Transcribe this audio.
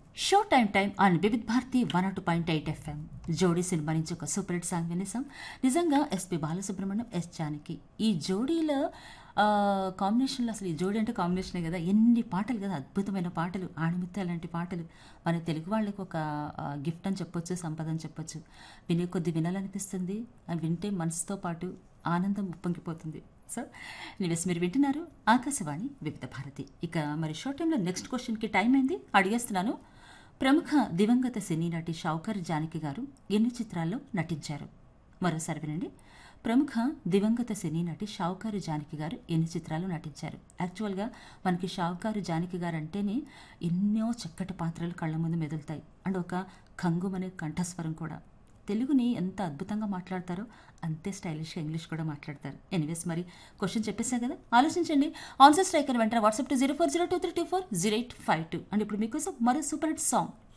show time time on Vividh Bharati one అటు point eight FM Jodi cinema నుంచి ఒక సూపర్ హిట్ సాంగ్ వినేసాం నిజంగా ఎస్పి బాలసుబ్రహ్మణ్యం ఎస్ జానకి ఈ జోడీలో ఆ, కాంబినేషన్లో అసలు ఈ జోడీ అంటే కాంబినేషనే కదా ఎన్ని పాటలు కదా అద్భుతమైన పాటలు ఆణిముత్య లాంటి పాటలు మన తెలుగు వాళ్ళకి ఒక ఆ, గిఫ్ట్ అని చెప్పొచ్చు సంపద అని చెప్పొచ్చు వినే కొద్ది వినాలనిపిస్తుంది అవి వింటే మనసుతో పాటు ఆనందం ఉప్పొంగిపోతుంది సో నివేస్ మీరు వింటున్నారు ఆకాశవాణి వివిధ భారతి ఇక మరి షో టైంలో నెక్స్ట్ క్వశ్చన్కి టైం అయింది అడిగేస్తున్నాను ప్రముఖ దివంగత సినీ నటి షౌకర్ జానకి గారు ఎన్ని చిత్రాల్లో నటించారు మరోసారి వినండి ప్రముఖ దివంగత సినీ నటి షావుకారు జానకి గారు ఎన్ని చిత్రాలు నటించారు యాక్చువల్గా మనకి షావుకారు జానకి గారు అంటేనే ఎన్నో చక్కటి పాత్రలు కళ్ళ ముందు మెదులుతాయి అండ్ ఒక కంగుమనే కంఠస్వరం కూడా తెలుగుని ఎంత అద్భుతంగా మాట్లాడతారో అంతే స్టైలిష్గా ఇంగ్లీష్ కూడా మాట్లాడతారు ఎనీవేస్ మరి క్వశ్చన్ చెప్పేసా కదా ఆలోచించండి ఆన్సర్ స్ట్రైకర్ వెంటనే WhatsApp to zero four zero two three two four zero eight five two and ఇప్పుడు మీకోసం మరో సూపర్ హిట్ సాంగ్